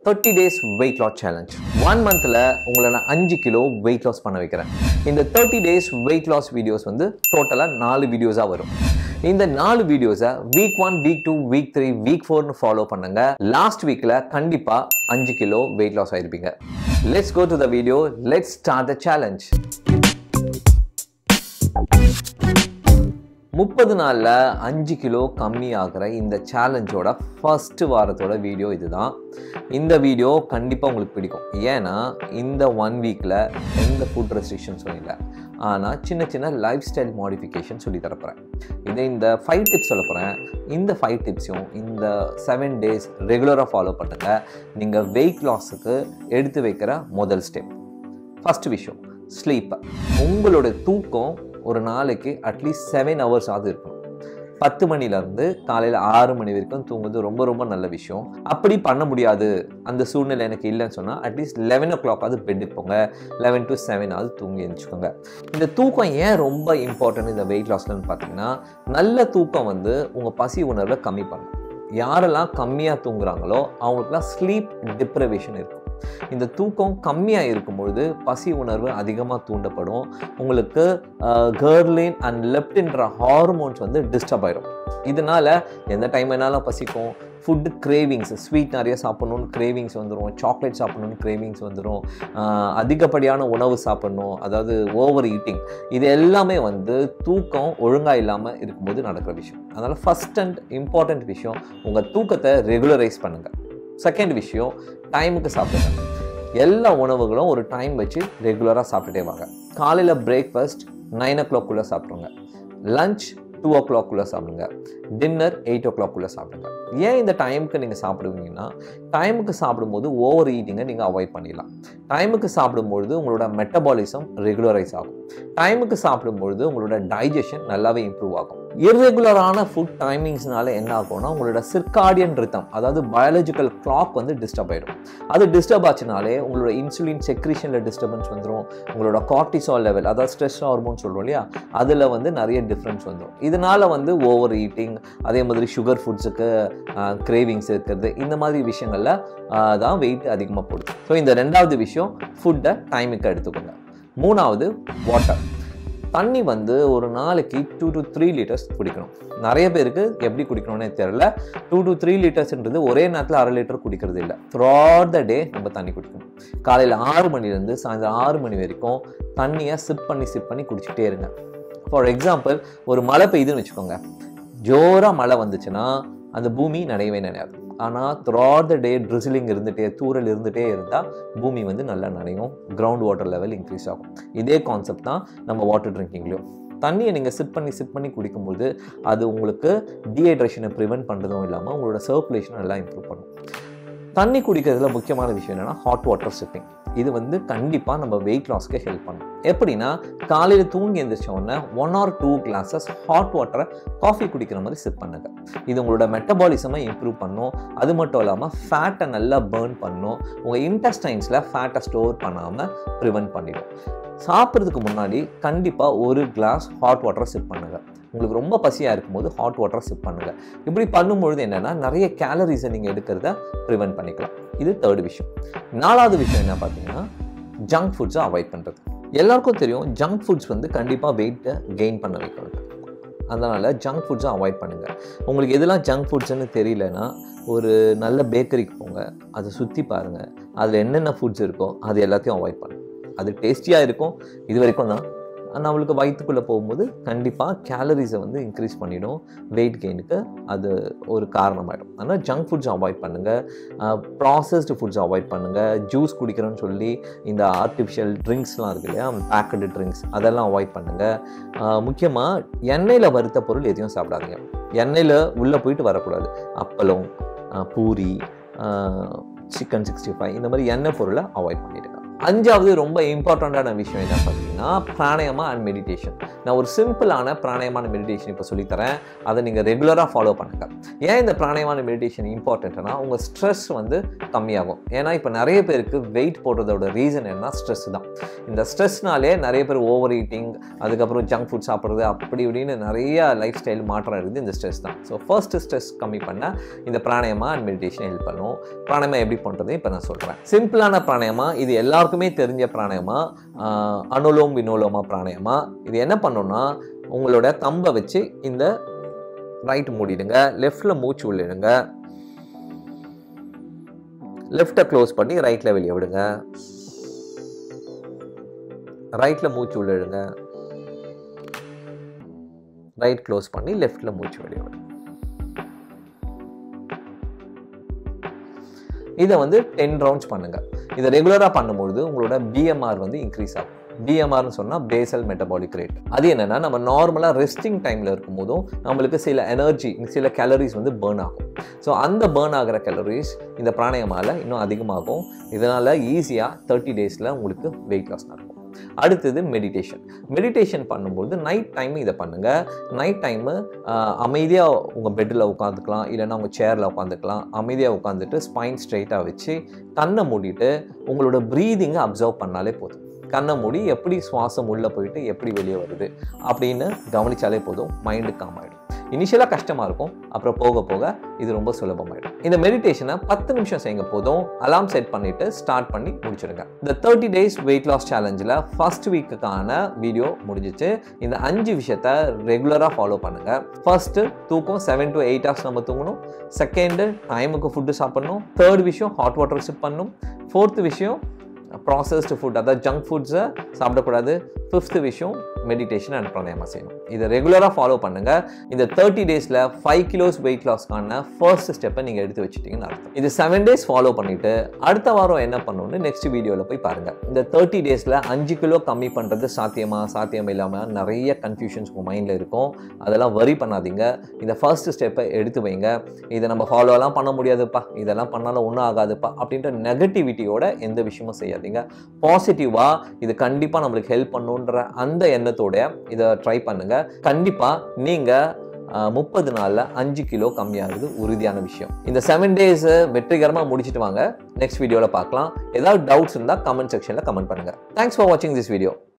thirty days weight loss challenge one மந்த்தில் உங்களை நான் அஞ்சு கிலோ வெயிட் லாஸ் பண்ண வைக்கிறேன் இந்த thirty days weight loss videos வந்து டோட்டலாக நாலு வீடியோஸாக வரும் இந்த நாலு வீடியோஸை week one week two week three week ஃபோர்னு ஃபாலோ பண்ணுங்க லாஸ்ட் வீக்கில் கண்டிப்பாக அஞ்சு கிலோ வெயிட் லாஸ் ஆயிருப்பீங்க let's go to the video let's start the challenge முப்பது நாளில் அஞ்சு கிலோ கம்மி ஆகிற இந்த சேலஞ்சோட ஃபர்ஸ்ட் வாரத்தோட வீடியோ இதுதான் இந்த வீடியோ கண்டிப்பாக உங்களுக்கு பிடிக்கும் ஏன்னா இந்த ஒன் வீக்கில் எந்த ஃபுட் ரெஸ்ட்ரிக்ஷன்ஸும் இல்லை ஆனால் சின்ன சின்ன லைஃப் ஸ்டைல் மாடிஃபிகேஷன் சொல்லி தரப்போகிறேன் இதை இந்த ஃபைவ் டிப்ஸ் சொல்ல போகிறேன் இந்த ஃபைவ் டிப்ஸையும் இந்த செவன் டேஸ் ரெகுலராக ஃபாலோ பண்ணுங்க நீங்கள் வெயிட் லாஸுக்கு எடுத்து வைக்கிற முதல் ஸ்டெப் ஃபஸ்ட் விஷயம் ஸ்லீப் உங்களோட தூக்கம் ஒரு நாளைக்கு அட்லீஸ்ட் செவன் ஹவர்ஸ் ஆகுது இருக்கணும் பத்து மணிலேருந்து காலையில் ஆறு மணி வரைக்கும் தூங்குறது ரொம்ப ரொம்ப நல்ல விஷயம் அப்படி பண்ண முடியாது அந்த சூழ்நிலை எனக்கு இல்லைன்னு சொன்னால் அட்லீஸ்ட் லெவன் ஓ கிளாக் ஆகுது பெட்டுக்கு போங்க லெவன் டு செவன் ஆகுது தூங்கி எழுந்துச்சுக்கோங்க இந்த தூக்கம் ஏன் ரொம்ப இம்பார்ட்டன்ட் இந்த வெயிட் லாஸ்லன்னு பார்த்தீங்கன்னா நல்ல தூக்கம் வந்து உங்கள் பசி உணர்வை கம்மி பண்ணும் யாரெல்லாம் கம்மியாக தூங்குறாங்களோ அவங்களுக்குலாம் ஸ்லீப் டிப்ரவேஷன் இருக்கும் இந்த தூக்கம் கம்மியாக இருக்கும்பொழுது பசி உணர்வு அதிகமாக தூண்டப்படும் உங்களுக்கு கேர்லின் அண்ட் லெப்டின்ற ஹார்மோன்ஸ் வந்து டிஸ்டர்ப் ஆயிடும் இதனால் எந்த டைம் வேணாலும் பசிக்கும் ஃபுட்டு கிரேவிங்ஸ் ஸ்வீட் நிறைய சாப்பிட்ணுன்னு கிரேவிங்ஸ் வந்துடும் சாக்லேட் சாப்பிட்ணுன்னு கிரேவிங்ஸ் வந்துடும் அதிகப்படியான உணவு சாப்பிட்ணும் அதாவது ஓவர் ஈட்டிங் இது எல்லாமே வந்து தூக்கம் ஒழுங்காக இல்லாமல் இருக்கும்போது நடக்கிற விஷயம் அதனால் ஃபஸ்ட் அண்ட் இம்பார்ட்டண்ட் விஷயம் உங்கள் தூக்கத்தை ரெகுலரைஸ் பண்ணுங்கள் செகண்ட் விஷயம் டைமுக்கு சாப்பிடுங்க எல்லா உணவுகளும் ஒரு டைம் வச்சு ரெகுலராக சாப்பிட்டுட்டே வாங்க காலையில் பிரேக்ஃபாஸ்ட் நைன் ஓ கிளாக்குள்ளே சாப்பிடுங்க லஞ்ச் டூ ஓ கிளாக்குள்ளே சாப்பிடுங்க டின்னர் எயிட் ஓ கிளாக்குள்ளே சாப்பிடுங்க ஏன் இந்த டைமுக்கு நீங்கள் சாப்பிடுவீங்கன்னா டைமுக்கு சாப்பிடும்போது ஓவர் ஈட்டிங்கை நீங்கள் அவாய்ட் பண்ணிடலாம் டைமுக்கு சாப்பிடும்பொழுது உங்களோட மெட்டபாலிசம் ரெகுலரைஸ் ஆகும் டைமுக்கு சாப்பிடும்பொழுது உங்களோட டைஜஷன் நல்லாவே இம்ப்ரூவ் ஆகும் இர்ரெகுலரான ஃபுட் டைமிங்ஸ்னால என்ன ஆகும்னா உங்களோட சிர்காடியன் ரித்தம் அதாவது பயாலஜிக்கல் கிளாக் வந்து டிஸ்டர்ப் ஆயிடும் அது டிஸ்டர்ப் ஆச்சுனாலே உங்களோட இன்சுலின் செக்ரிஷனில் டிஸ்டர்பன்ஸ் வந்துடும் உங்களோட கார்டிசால் லெவல் அதாவது ஸ்ட்ரெஸ் ஹார்மோன் சொல்கிறோம் இல்லையா அதில் வந்து நிறைய டிஃப்ரென்ஸ் வந்துடும் இதனால் வந்து ஓவர் ஈட்டிங் அதே மாதிரி சுகர் ஃபுட்ஸுக்கு கிரேவிங்ஸ் இருக்கிறது இந்த மாதிரி விஷயங்களில் தான் வெயிட் அதிகமாக போடுது ஸோ இந்த ரெண்டாவது விஷயம் ஃபுட்டை டைமுக்கு எடுத்துக்கோங்க மூணாவது வாட்டர் தண்ணி வந்து ஒரு நாளைக்கு டூ டு த்ரீ லிட்டர்ஸ் குடிக்கணும் நிறைய பேருக்கு எப்படி குடிக்கணும்னே தெரில டூ டு த்ரீ லிட்டர்ஸ்ன்றது ஒரே நேரத்தில் அரை லிட்டர் குடிக்கிறது இல்லை த்ரூஆட் த டே நம்ம தண்ணி குடிக்கணும் காலையில் ஆறு மணிலேருந்து சாயந்தரம் ஆறு மணி வரைக்கும் தண்ணியை சிப் பண்ணி சிப் பண்ணி குடிச்சிட்டே இருங்க ஃபார் எக்ஸாம்பிள் ஒரு மழை பெய்யுதுன்னு வச்சுக்கோங்க ஜோராக மழை வந்துச்சுன்னா அந்த பூமி நனையவே நனையாது ஆனால் த்ரூஆட் த டே ட்ரிசிலிங் இருந்துகிட்டே தூரல் இருந்துகிட்டே இருந்தால் பூமி வந்து நல்லா நனையும் கிரவுண்ட் வாட்டர் லெவல் இன்க்ரீஸ் ஆகும் இதே கான்செப்ட் தான் நம்ம வாட்டர் ட்ரிங்கிங்லேயும் தண்ணியை நீங்கள் சிப் பண்ணி சிப் பண்ணி குடிக்கும்போது அது உங்களுக்கு டீஹைட்ரேஷனை ப்ரிவெண்ட் பண்ணுறதும் இல்லாமல் உங்களோட சர்க்குலேஷனை நல்லா இம்ப்ரூவ் பண்ணும் தண்ணி குடிக்கிறதுல முக்கியமான விஷயம் என்னென்னா ஹாட் வாட்டர் சிப்பிங் இது வந்து கண்டிப்பாக நம்ம வெயிட் லாஸ்க்கு ஹெல்ப் பண்ணும் எப்படின்னா காலையில் தூங்கி எழுந்திரிச்ச உடனே one or two glasses hot வாட்டரை காஃபி குடிக்கிற மாதிரி சிப் பண்ணுங்க இது உங்களோட மெட்டபாலிசமை இம்ப்ரூவ் பண்ணும் அது மட்டும் இல்லாமல் ஃபேட்டை நல்லா பேர்ன் பண்ணும் உங்கள் இன்டெஸ்டைன்ஸில் ஃபேட்டை ஸ்டோர் பண்ணாமல் ப்ரிவெண்ட் பண்ணிடும் சாப்பிட்றதுக்கு முன்னாடி கண்டிப்பாக ஒரு கிளாஸ் ஹாட் வாட்டரை சிப் பண்ணுங்கள் உங்களுக்கு ரொம்ப பசியாக இருக்கும்போது ஹாட் வாட்டரை சிப் பண்ணுங்கள் இப்படி பண்ணும்பொழுது என்னென்னா நிறைய கேலரிஸை நீங்கள் எடுக்கிறத ப்ரிவெண்ட் பண்ணிக்கலாம் இது தேர்ட் விஷயம் நாலாவது விஷயம் என்ன பார்த்தீங்கன்னா ஜங்க் ஃபுட்ஸை அவாய்ட் பண்ணுறது எல்லாருக்கும் தெரியும் ஜங்க் ஃபுட்ஸ் வந்து கண்டிப்பாக வெயிட்டை கெயின் பண்ண வைக்கிறது அதனால் ஜங்க் ஃபுட்ஸை அவாய்ட் பண்ணுங்கள் உங்களுக்கு எதெல்லாம் ஜங்க் ஃபுட்ஸ்னு தெரியலனா ஒரு நல்ல பேக்கரிக்கு போங்க அதை சுற்றி பாருங்கள் அதில் என்னென்ன ஃபுட்ஸ் இருக்கோ அது எல்லாத்தையும் அவாய்ட் பண்ணுங்கள் அது டேஸ்டியாக இருக்கும் இது வரைக்கும் தான் நம்மளுக்கு வயிற்றுக்குள்ளே போகும்போது கண்டிப்பாக கேலரிஸை வந்து இன்க்ரீஸ் பண்ணிடும் வெயிட் கெயினுக்கு அது ஒரு காரணமாயிடும் அதனால் ஜங்க் ஃபுட்ஸ் அவாய்ட் பண்ணுங்கள் ப்ராசஸ்டு ஃபுட்ஸ் அவாய்ட் பண்ணுங்கள் ஜூஸ் குடிக்கிறோன்னு சொல்லி இந்த ஆர்டிஃபிஷியல் ட்ரிங்க்ஸ்லாம் இருக்கு இல்லையா பேக்கடு ட்ரிங்க்ஸ் அதெல்லாம் அவாய்ட் பண்ணுங்கள் முக்கியமாக எண்ணெயில் வறுத்த பொருள் எதையும் சாப்பிடாதீங்க எண்ணெயில் உள்ளே போயிட்டு வரக்கூடாது அப்பளம் பூரி சிக்கன் சிக்ஸ்டி ஃபைவ் இந்த மாதிரி எண்ணெய் பொருளை அவாய்ட் பண்ணிவிடுங்க அஞ்சாவது ரொம்ப இம்பார்ட்டண்ட்டான விஷயம் என்ன பார்த்தீங்கன்னா பார்த்தீங்கன்னா பிராணயமா அண்ட் மெடிடேஷன் நான் ஒரு சிம்பிளான பிராணயமான மெடிடேஷன் இப்போ சொல்லித்தரேன் அதை நீங்கள் ரெகுலராக ஃபாலோ பண்ணுங்க ஏன் இந்த பிராணயமான மெடிடேஷன் இம்பார்ட்டன்ட்னா உங்கள் ஸ்ட்ரெஸ் வந்து கம்மியாகும் ஏன்னா இப்போ நிறைய பேருக்கு வெயிட் போடுறதோட ரீசன் என்ன ஸ்ட்ரெஸ் தான் இந்த ஸ்ட்ரெஸ்னாலே நிறைய பேர் ஓவர் ஈட்டிங் அதுக்கப்புறம் ஜங்க் ஃபுட் சாப்பிட்றது அப்படி இப்படின்னு நிறைய லைஃப் ஸ்டைல் மாற்றம் இருக்குது இந்த ஸ்ட்ரெஸ் தான் ஸோ ஃபர்ஸ்ட் ஸ்ட்ரெஸ் கம்மி பண்ண இந்த பிராணயமா அண்ட் மெடிடேஷன் ஹெல்ப் பண்ணும் பிராணயமா எப்படி பண்ணுறது இப்போ நான் சொல்கிறேன் சிம்பிளான பிராணயமா இது எல்லாருக்குமே தெரிஞ்ச பிராணயமா ஆஹ், அனுலோம் வினோலோமா பிராணயமா இது என்ன பண்ணுன்னா உங்களோட தம்பை வச்சு இந்த ரைட் மூடிடுங்க லெஃப்டில் மூச்சு உள்ளிடுங்க லெஃப்ட்டை க்ளோஸ் பண்ணி ரைட்டில் வெளியே விடுங்க ரைட்டில் மூச்சு உள்ள இழுங்க ரைட் க்ளோஸ் பண்ணி லெஃப்ட்டில் மூச்சு வெளியே விடுங்க இதை வந்து டென் ரவுண்ட்ஸ் பண்ணுங்க இதை ரெகுலராக பண்ணும்பொழுது உங்களோட பிஎம்ஆர் வந்து இன்க்ரீஸ் ஆகும் பிஎம்ஆர்னு சொன்னால் பேசல் மெட்டபாலிக் ரேட் அது என்னென்னா நம்ம நார்மலாக ரெஸ்டிங் டைமில் இருக்கும்போதும் நம்மளுக்கு சில எனர்ஜி சில கேலரிஸ் வந்து பேர்ன் ஆகும் ஸோ அந்த பேர்ன் ஆகிற கேலரிஸ் இந்த பிராணயமால இன்னும் அதிகமாகும் இதனால் ஈஸியாக தேர்ட்டி டேஸில் உங்களுக்கு வெயிட் லாஸ் நடக்கும் அடுத்தது மெடிடேஷன் மெடிடேஷன் பண்ணும்போது நைட் டைம் இதை பண்ணுங்கள் நைட் டைமு அமைதியாக உங்கள் பெட்டில் உட்காந்துக்கலாம் இல்லைன்னா உங்கள் சேரில் உட்காந்துக்கலாம் அமைதியாக உட்காந்துட்டு ஸ்பைன் ஸ்ட்ரைட்டாக வச்சு கண்ணை மூடிட்டு உங்களோட ப்ரீதிங்கை அப்சர்வ் பண்ணாலே போதும் கண்ணை மூடி எப்படி சுவாசம் உள்ளே போயிட்டு எப்படி வெளியே வருது அப்படின்னு கவனிச்சாலே போதும் மைண்டு காம் ஆகிடும் இனிஷியலாக கஷ்டமாக இருக்கும் அப்புறம் போக போக இது ரொம்ப சுலபமாயிடும் இந்த மெடிடேஷனை பத்து நிமிஷம் செய்யுங்க போதும் அலாம் செட் பண்ணிட்டு ஸ்டார்ட் பண்ணி முடிச்சிடுங்க இந்த தேர்ட்டி டேஸ் வெயிட் லாஸ் சேலஞ்சில் ஃபர்ஸ்ட் வீக்குக்கான வீடியோ முடிஞ்சிச்சு இந்த அஞ்சு விஷயத்த ரெகுலராக ஃபாலோ பண்ணுங்க ஃபர்ஸ்ட் தூக்கம் செவன் டு எயிட் ஹவர்ஸ் நம்ம தூங்கணும் செகண்டு டைமுக்கு ஃபுட்டு சாப்பிடணும் தேர்ட் விஷயம் ஹாட் வாட்டர் சிப் பண்ணணும் ஃபோர்த்து விஷயம் ப்ராசஸ்டு ஃபுட் அதாவது ஜங்க் ஃபுட்ஸை சாப்பிடக்கூடாது ஃபிஃப்த்து விஷயம் மெடிடேஷன் அண்ட் பிராணாயாமா செய்யணும் இதை ரெகுலராக ஃபாலோ பண்ணுங்கள் இந்த தேர்ட்டி டேஸில் ஃபைவ் கிலோஸ் வெயிட் லாஸ்க்கான ஃபர்ஸ்ட் ஸ்டெப்பை நீங்கள் எடுத்து வச்சுட்டீங்கன்னு அர்த்தம் இது செவன் டேஸ் ஃபாலோ பண்ணிவிட்டு அடுத்த வாரம் என்ன பண்ணணும்னு நெக்ஸ்ட் வீடியோவில் போய் பாருங்கள் இந்த தேர்ட்டி டேஸில் அஞ்சு கிலோ கம்மி பண்ணுறது சாத்தியமா சாத்தியம் இல்லாமல் நிறைய கன்ஃபியூஷன்ஸ் உங்கள் மைண்டில் இருக்கும் அதெல்லாம் வரி பண்ணாதீங்க இந்த ஃபர்ஸ்ட் ஸ்டெப்பை எடுத்து வைங்க இதை நம்ம ஃபாலோலாம் பண்ண முடியாதுப்பா இதெல்லாம் பண்ணாலும் ஒன்றும் ஆகாதுப்பா அப்படின்ற நெகட்டிவிட்டியோட எந்த விஷயமும் செய்யாதீங்க பாசிட்டிவாக இது கண்டிப்பாக நம்மளுக்கு ஹெல்ப் பண்ணுன்ற அந்த எண்ணத்தோட இதை ட்ரை பண்ணுங்கள் கண்டிப்பாக நீங்கள் முப்பது நாளில் அஞ்சு கிலோ கம்மியாகுது உறுதியான விஷயம் இந்த செவன் டேஸ் வெற்றிகரமாக முடிச்சிட்டு வாங்க நெக்ஸ்ட் வீடியோவில் பார்க்கலாம் ஏதாவது டவுட்ஸ் இருந்தால் கமெண்ட் செக்ஷனில் கமெண்ட் பண்ணுங்கள் தேங்க்ஸ் ஃபார் வாட்சிங் திஸ் வீடியோ